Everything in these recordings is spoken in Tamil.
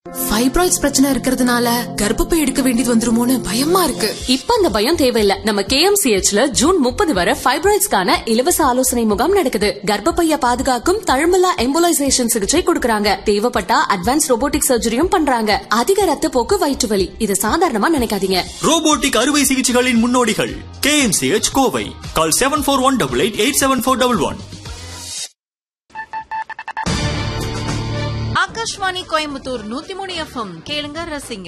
ஃபைப்ராய்ட்ஸ் பிரச்சனை இருக்கிறதுனால கர்ப்பப்பை எடுக்க வேண்டியது வந்துருமோன்னு பயமா இருக்கு இப்ப அந்த பயம் தேவையில்ல நம்ம கேஎம்சிஹெச்ல ஜூன் முப்பது வரை ஃபைப்ராய்ட்ஸ்க்கான இலவச ஆலோசனை முகாம் நடக்குது கர்ப்பப்பைய பாதுகாக்கும் தழும்பலா எம்போலைசேஷன் சிகிச்சை கொடுக்கறாங்க தேவைப்பட்டா அட்வான்ஸ் ரோபோட்டிக் சர்ஜரியும் பண்றாங்க அதிக ரத்த போக்கு வயிற்று வலி இது சாதாரணமா நினைக்காதீங்க ரோபோட்டிக் அறுவை சிகிச்சைகளின் முன்னோடிகள் KMCH Kovai call seven four one double eight eight seven four double one Akashvani Coimbatore நூத்தி மூணு எஃப்எம் கேளுங்க ரசிங்க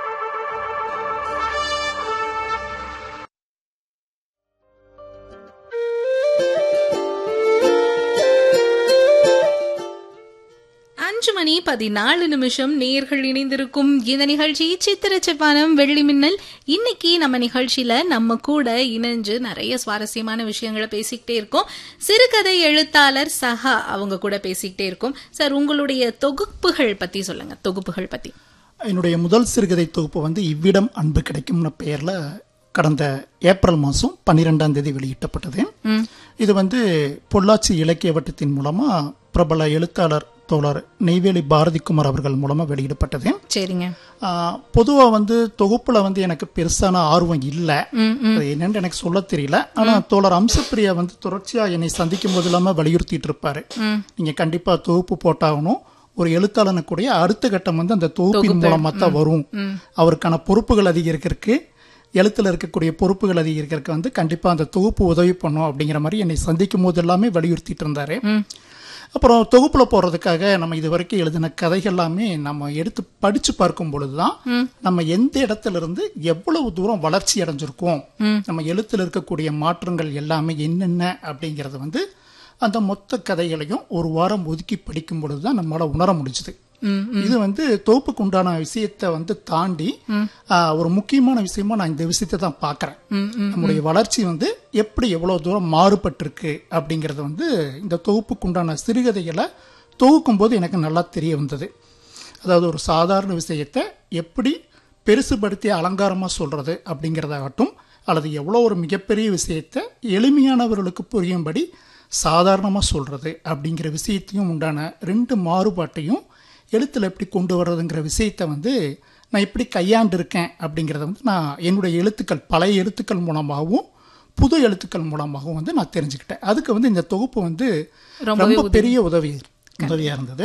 அஞ்சு மணி பதினாலு நிமிஷம் நேர்கள் இணைந்திருக்கும் இந்த நிகழ்ச்சி சித்திர செவ்வானம் வெள்ளி மின்னல் இன்னைக்கு நம்ம நிகழ்ச்சியில நம்ம கூட இணைஞ்சு நிறைய சுவாரஸ்யமான விஷயங்களை பேசிக்கிட்டே இருக்கோம் சிறுகதை எழுத்தாளர் சஹா அவங்க கூட பேசிக்கிட்டே இருக்கோம் சார் உங்களுடைய தொகுப்புகள் பத்தி சொல்லுங்க தொகுப்புகள் பத்தி என்னுடைய முதல் சிறுகதை தொகுப்பு வந்து இவ்விடம் அன்பு கிடைக்கும்னு பெயரில் கடந்த ஏப்ரல் மாதம் பன்னிரெண்டாம் தேதி வெளியிட்டப்பட்டது இது வந்து பொள்ளாச்சி இலக்கிய வட்டத்தின் மூலமாக பிரபல எழுத்தாளர் தோழர் நெய்வேலி பாரதிக்குமார் அவர்கள் மூலமாக வெளியிடப்பட்டது சரிங்க பொதுவாக வந்து தொகுப்பில் வந்து எனக்கு பெருசான ஆர்வம் இல்லை அது என்னன்னு எனக்கு சொல்ல தெரியல ஆனால் தோழர் அம்சப்பிரியா வந்து தொடர்ச்சியாக என்னை சந்திக்கும் போது இல்லாமல் வலியுறுத்திட்டு இருப்பாரு நீங்கள் கண்டிப்பாக தொகுப்பு போட்டாகணும் ஒரு எழுத்தாளனுக்குடைய அடுத்த கட்டம் வந்து அந்த தொகுப்பின் மூலமாக தான் வரும் அவருக்கான பொறுப்புகள் அதிகரிக்கிறதுக்கு எழுத்துல இருக்கக்கூடிய பொறுப்புகள் அதிகரிக்கிறதுக்கு வந்து கண்டிப்பாக அந்த தொகுப்பு உதவி பண்ணும் அப்படிங்கிற மாதிரி என்னை சந்திக்கும் போது எல்லாமே வலியுறுத்திட்டு இருந்தாரு அப்புறம் தொகுப்புல போடுறதுக்காக நம்ம இது வரைக்கும் எழுதின கதைகள் எல்லாமே நம்ம எடுத்து படிச்சு பார்க்கும் பொழுதுதான் நம்ம எந்த இடத்துல இருந்து எவ்வளவு தூரம் வளர்ச்சி அடைஞ்சிருக்கோம் நம்ம எழுத்துல இருக்கக்கூடிய மாற்றங்கள் எல்லாமே என்னென்ன அப்படிங்கறது வந்து அந்த மொத்த கதைகளையும் ஒரு வாரம் ஒதுக்கி படிக்கும் பொழுதுதான் நம்மளால உணர முடிஞ்சுது இது வந்து தொகுப்புக்கு உண்டான விஷயத்தை வந்து தாண்டி ஆஹ், ஒரு முக்கியமான விஷயமா நான் இந்த விஷயத்தை தான் பாக்குறேன் நம்முடைய வளர்ச்சி வந்து எப்படி எவ்வளவு தூரம் மாறுபட்டிருக்கு அப்படிங்கறது வந்து இந்த தொகுப்புக்கு உண்டான சிறுகதைகளை தொகுக்கும் போது எனக்கு நல்லா தெரிய வந்தது அதாவது ஒரு சாதாரண விஷயத்தை எப்படி பெருசுபடுத்தி அலங்காரமா சொல்றது அப்படிங்கறதாகட்டும் அல்லது எவ்வளோ ஒரு மிகப்பெரிய விஷயத்தை எளிமையானவர்களுக்கு புரியும்படி சாதாரணமாக சொல்றது அப்படிங்கிற விஷயத்தையும் உண்டான ரெண்டு மாறுபாட்டையும் எழுத்துல எப்படி கொண்டு வர்றதுங்கிற விஷயத்தை வந்து நான் எப்படி கையாண்டிருக்கேன் அப்படிங்கிறத வந்து நான் என்னுடைய எழுத்துக்கள் பழைய எழுத்துக்கள் மூலமாகவும் புது எழுத்துக்கள் மூலமாகவும் வந்து நான் தெரிஞ்சுக்கிட்டேன் அதுக்கு வந்து இந்த தொகுப்பு வந்து ரொம்பவே ரொம்ப பெரிய உதவி உதவியாக இருந்தது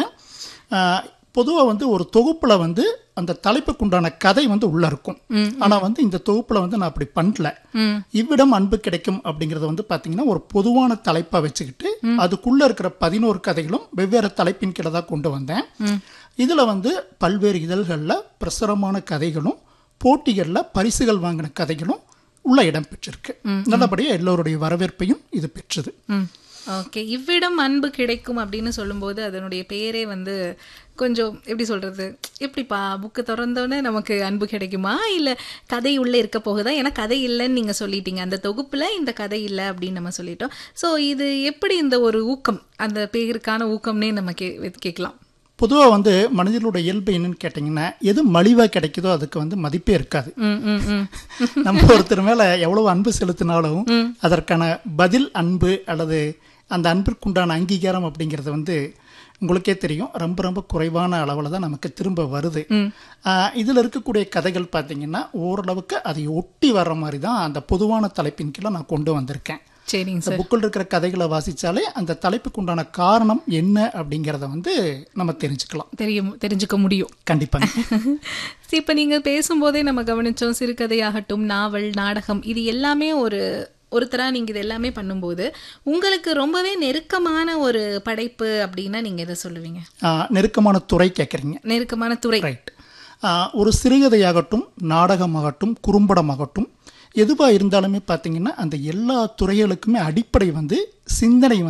பொதுவாக வந்து ஒரு தொகுப்புல வந்து அந்த தலைப்புக்குண்டான கதை வந்து உள்ள இருக்கும் ஆனா வந்து இந்த தொகுப்புல வந்து நான் அப்படி பண்ணல இவ்விடம் அன்பு கிடைக்கும் அப்படிங்கறத வந்து பாத்தீங்கன்னா ஒரு பொதுவான தலைப்பா வச்சுக்கிட்டு அதுக்குள்ள இருக்கிற பதினோரு கதைகளும் வெவ்வேறு தலைப்பின் கீழே தான் கொண்டு வந்தேன் இதுல வந்து பல்வேறு இதழ்கள்ல பிரசுரமான கதைகளும் போட்டிகள்ல பரிசுகள் வாங்கின கதைகளும் உள்ள இடம் பெற்றிருக்கு நல்லபடியா எல்லோருடைய வரவேற்பையும் இது பெற்றது ஓகே இவ்விடம் அன்பு கிடைக்கும் அப்படின்னு சொல்லும்போது அதனுடைய பெயரே வந்து கொஞ்சம் எப்படி சொல்றது எப்படிப்பா புக்கு திறந்தோன்னே நமக்கு அன்பு கிடைக்குமா இல்ல கதை உள்ள இருக்க போகுதா ஏன்னா கதை இல்லைன்னு நீங்க சொல்லிட்டீங்க அந்த தொகுப்புல இந்த கதை இல்லை அப்படின்னு நம்ம சொல்லிட்டோம் ஸோ இது எப்படி இந்த ஒரு ஊக்கம் அந்த பேருக்கான ஊக்கம்னே நம்ம கே கேட்கலாம் பொதுவாக வந்து மனிதர்களோட இயல்பு என்னன்னு கேட்டிங்கன்னா எது மலிவாக கிடைக்குதோ அதுக்கு வந்து மதிப்பே இருக்காது ம் ம் ம் நம்ம ஒருத்தர் மேல எவ்வளவு அன்பு செலுத்தினாலும் அதற்கான பதில் அன்பு அல்லது அந்த அன்பிற்குண்டான அங்கீகாரம் அப்படிங்கிறது வந்து உங்களுக்கே தெரியும் ரொம்ப ரொம்ப குறைவான அளவில் தான் நமக்கு திரும்ப வருது ஆஹ் இதுல இருக்கக்கூடிய கதைகள் பார்த்தீங்கன்னா ஓரளவுக்கு அதை ஒட்டி வர்ற மாதிரி தான் அந்த பொதுவான தலைப்பின் கீழே நான் கொண்டு வந்திருக்கேன் சரிங்க இந்த சார் புக்கில் இருக்கிற கதைகளை வாசிச்சாலே அந்த தலைப்புக்கு உண்டான காரணம் என்ன அப்படிங்கிறத வந்து நம்ம தெரிஞ்சுக்கலாம் தெரியும் தெரிஞ்சுக்க முடியும் கண்டிப்பாங்க சரி, இப்ப நீங்க பேசும்போதே நம்ம கவனிச்சோம் சிறுகதையாகட்டும் நாவல் நாடகம் இது எல்லாமே ஒரு ஒருத்தரா நீங்க இது எல்லாமே பண்ணும்போது உங்களுக்கு ரொம்பவே நெருக்கமான ஒரு படைப்பு அப்படின்னா நீங்க எதை சொல்லுவீங்க ஆஹ் நெருக்கமான துறை கேட்குறீங்க நெருக்கமான துறை ரைட் ஒரு சிறுகதையாகட்டும் நாடகமாகட்டும் குறும்படமாகட்டும் எதுவாக இருந்தாலுமே பார்த்தீங்கன்னா அந்த எல்லா துறைகளுக்குமே அடிப்படை வந்து சிந்தனை வந்து